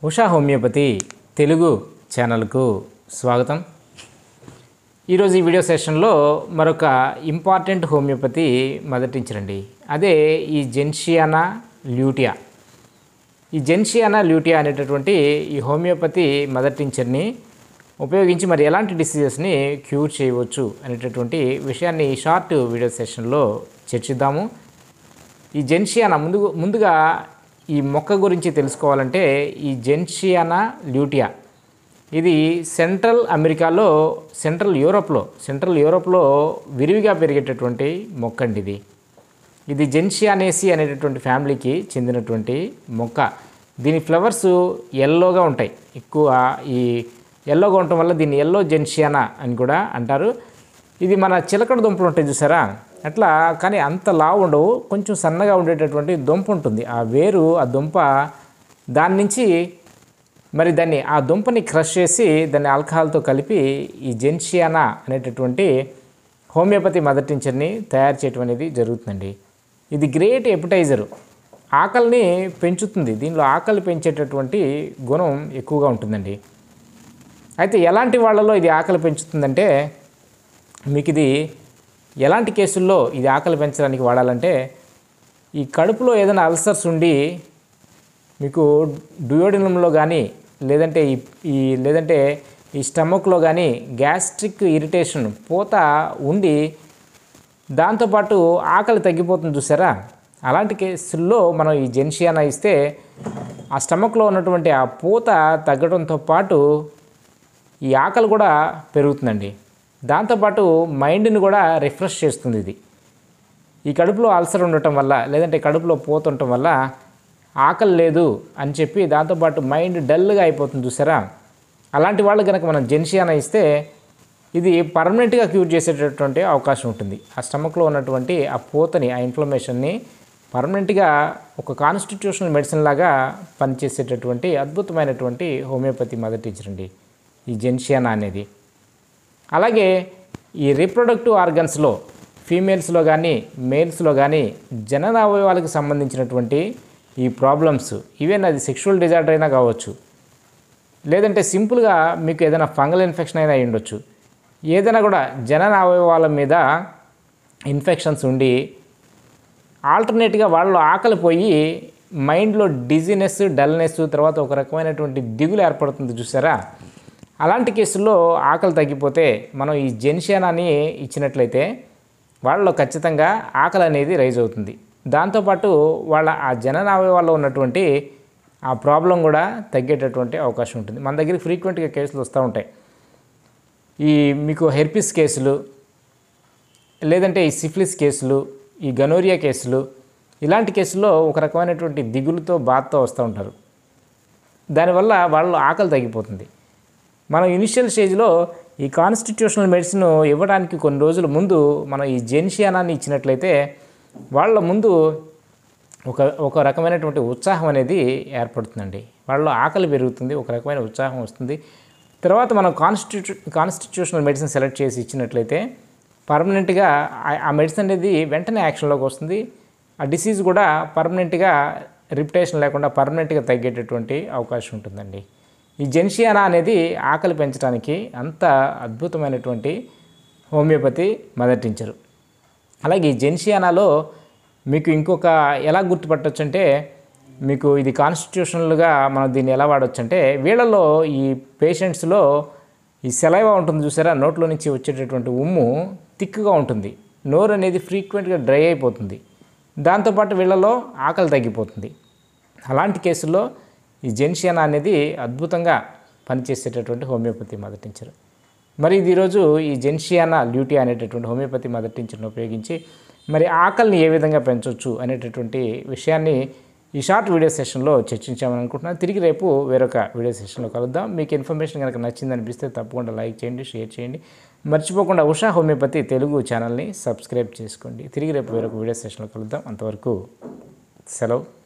Usha homeopathy Telugu ఛానల్కు స్వాగతం ఈరోజు ఈ వీడియో సెషన్లో మరొక ఇంపార్టెంట్ హోమియోపతి మొదటించరండి అదే ఈ జెన్షియానా ల్యూటియా ఈ జెన్షియానా ల్యూటియా అనేటటువంటి ఈ హోమియోపతి మదర్ టించర్ని ఉపయోగించి మరి ఎలాంటి డిసీజెస్ని క్యూర్ చేయవచ్చు అనేటటువంటి విషయాన్ని ఈ షార్ట్ వీడియో సెషన్లో చర్చిద్దాము ఈ జెన్షియానా ముందు ముందుగా ఈ మొక్క గురించి తెలుసుకోవాలంటే ఈ జెన్షియానా ల్యూటియా ఇది సెంట్రల్ అమెరికాలో సెంట్రల్ యూరోప్లో సెంట్రల్ యూరోప్లో విరివిగా పెరిగేటటువంటి మొక్క అండి ఇది ఇది జెన్షియానేసి అనేటటువంటి ఫ్యామిలీకి చెందినటువంటి మొక్క దీని ఫ్లవర్స్ ఎల్లోగా ఉంటాయి ఎక్కువ ఈ ఎల్లోగా ఉండటం వల్ల దీన్ని ఎల్లో జెన్షియానా అని కూడా అంటారు ఇది మన చిలకడ దుంపలు ఉంటాయి చూసారా అట్లా కానీ అంత లావు ఉండవు కొంచెం సన్నగా ఉండేటటువంటి దుంప ఉంటుంది ఆ వేరు ఆ దుంప దాని నుంచి మరి దాన్ని ఆ దుంపని క్రష్ చేసి దాన్ని ఆల్కహాల్తో కలిపి ఈ జెన్షియానా అనేటటువంటి హోమియోపతి మదర్ టించర్ని తయారు చేయటం అనేది జరుగుతుందండి ఇది గ్రేట్ ఎపిటైజరు ఆకలిని పెంచుతుంది దీనిలో ఆకలి పెంచేటటువంటి గుణం ఎక్కువగా ఉంటుందండి అయితే ఎలాంటి వాళ్ళలో ఇది ఆకలి పెంచుతుందంటే మీకు ఇది ఎలాంటి కేసుల్లో ఇది ఆకలి పెంచడానికి వాడాలంటే ఈ కడుపులో ఏదైనా అల్సర్స్ ఉండి మీకు డ్యూయోడినంలో కానీ లేదంటే ఈ ఈ లేదంటే ఈ స్టమక్లో కానీ గ్యాస్ట్రిక్ ఇరిటేషన్ పూత ఉండి దాంతోపాటు ఆకలి తగ్గిపోతుంది చూసారా అలాంటి కేసుల్లో మనం ఈ జెన్షియానా ఇస్తే ఆ స్టమక్లో ఉన్నటువంటి ఆ పూత తగ్గడంతో పాటు ఈ ఆకలి కూడా పెరుగుతుందండి దాంతోపాటు మైండ్ని కూడా రిఫ్రెష్ చేస్తుంది ఇది ఈ కడుపులో అల్సర్ ఉండటం వల్ల లేదంటే కడుపులో పోత ఉండటం వల్ల ఆకలి లేదు అని చెప్పి దాంతోపాటు మైండ్ డల్గా అయిపోతుంది చూసారా అలాంటి వాళ్ళు కనుక మనం జెన్షియానా ఇస్తే ఇది పర్మనెంట్గా క్యూర్ చేసేటటువంటి అవకాశం ఉంటుంది ఆ స్టమక్లో ఉన్నటువంటి ఆ పూతని ఆ ఇన్ఫ్లమేషన్ని పర్మనెంట్గా ఒక కాన్స్టిట్యూషనల్ మెడిసిన్ లాగా పనిచేసేటటువంటి అద్భుతమైనటువంటి హోమియోపతి మదర్ టీచర్ అండి ఈ జెన్షియానా అనేది అలాగే ఈ రీప్రొడక్టివ్ ఆర్గన్స్లో ఫీమేల్స్లో కానీ మేల్స్లో కానీ జనన అవయవాలకు సంబంధించినటువంటి ఈ ప్రాబ్లమ్స్ ఈవెన్ అది సెక్షువల్ డిజార్డర్ అయినా కావచ్చు లేదంటే సింపుల్గా మీకు ఏదైనా ఫంగల్ ఇన్ఫెక్షన్ అయినా అయి ఉండొచ్చు ఏదైనా కూడా జనన అవయవాల మీద ఇన్ఫెక్షన్స్ ఉండి ఆల్టర్నేట్గా వాళ్ళు ఆకలి పోయి మైండ్లో డిజీనెస్ డల్నెస్ తర్వాత ఒక రకమైనటువంటి దిగులు ఏర్పడుతుంది చూసారా అలాంటి కేసుల్లో ఆకలి తగ్గిపోతే మనం ఈ జెన్షియానాని ఇచ్చినట్లయితే వాళ్ళలో ఖచ్చితంగా ఆకలి అనేది రైజ్ అవుతుంది దాంతోపాటు వాళ్ళ ఆ జనన అవయవాల్లో ఉన్నటువంటి ఆ ప్రాబ్లం కూడా తగ్గేటటువంటి అవకాశం ఉంటుంది మన దగ్గరికి ఫ్రీక్వెంట్గా కేసులు వస్తూ ఉంటాయి ఈ మీకు హెర్పిస్ కేసులు లేదంటే ఈ సిఫిలిస్ కేసులు ఈ గనోరియా కేసులు ఇలాంటి కేసుల్లో ఒక రకమైనటువంటి దిగులుతో బాధతో వస్తూ ఉంటారు దానివల్ల వాళ్ళు ఆకలి తగ్గిపోతుంది మనం ఇనిషియల్ స్టేజ్లో ఈ కాన్స్టిట్యూషనల్ మెడిసిన్ ఇవ్వడానికి కొన్ని రోజుల ముందు మనం ఈ జెన్షియానాన్ని ఇచ్చినట్లయితే వాళ్ళ ముందు ఒక ఒక రకమైనటువంటి ఉత్సాహం అనేది ఏర్పడుతుందండి వాళ్ళలో ఆకలి పెరుగుతుంది ఒక రకమైన ఉత్సాహం వస్తుంది తర్వాత మనం కాన్స్టిట్యూ కాన్స్టిట్యూషనల్ మెడిసిన్ సెలెక్ట్ చేసి ఇచ్చినట్లయితే పర్మనెంట్గా ఆ మెడిసిన్ అనేది వెంటనే యాక్షన్లోకి వస్తుంది ఆ డిసీజ్ కూడా పర్మనెంట్గా రిపిటేషన్ లేకుండా పర్మనెంట్గా తగ్గేటటువంటి అవకాశం ఉంటుందండి ఈ జెన్షియానా అనేది ఆకలి పెంచడానికి అంత అద్భుతమైనటువంటి హోమియోపతి మదర్ టించరు అలాగే ఈ జెన్షియానాలో మీకు ఇంకొక ఎలా గుర్తుపట్టవచ్చు అంటే మీకు ఇది కాన్స్టిట్యూషనల్గా మనం దీన్ని ఎలా వాడవచ్చు అంటే వీళ్ళలో ఈ పేషెంట్స్లో ఈ సెలైవా ఉంటుంది చూసారా నోట్లో నుంచి వచ్చేటటువంటి ఉమ్ము థిక్గా ఉంటుంది నోరు అనేది ఫ్రీక్వెంట్గా డ్రై అయిపోతుంది దాంతోపాటు వీళ్ళలో ఆకలి తగ్గిపోతుంది అలాంటి కేసుల్లో ఈ జెన్షియానా అనేది అద్భుతంగా పనిచేసేటటువంటి హోమియోపతి మదర్ టించర్ మరి ఇది ఈరోజు ఈ జెన్షియానా ల్యూటీ అనేటటువంటి హోమియోపతి మదర్ టించర్ని ఉపయోగించి మరి ఆకలిని ఏ విధంగా పెంచవచ్చు అనేటటువంటి విషయాన్ని ఈ షార్ట్ వీడియో సెషన్లో చర్చించామని అనుకుంటున్నాను తిరిగి రేపు వేరొక వీడియో సెషన్లో కలుద్దాం మీకు ఇన్ఫర్మేషన్ కనుక నచ్చింది అనిపిస్తే తప్పకుండా లైక్ చేయండి షేర్ చేయండి మర్చిపోకుండా ఉషా హోమియోపతి తెలుగు ఛానల్ని సబ్స్క్రైబ్ చేసుకోండి తిరిగి రేపు వేరొక వీడియో సెషన్లో కలుద్దాం అంతవరకు సెలవు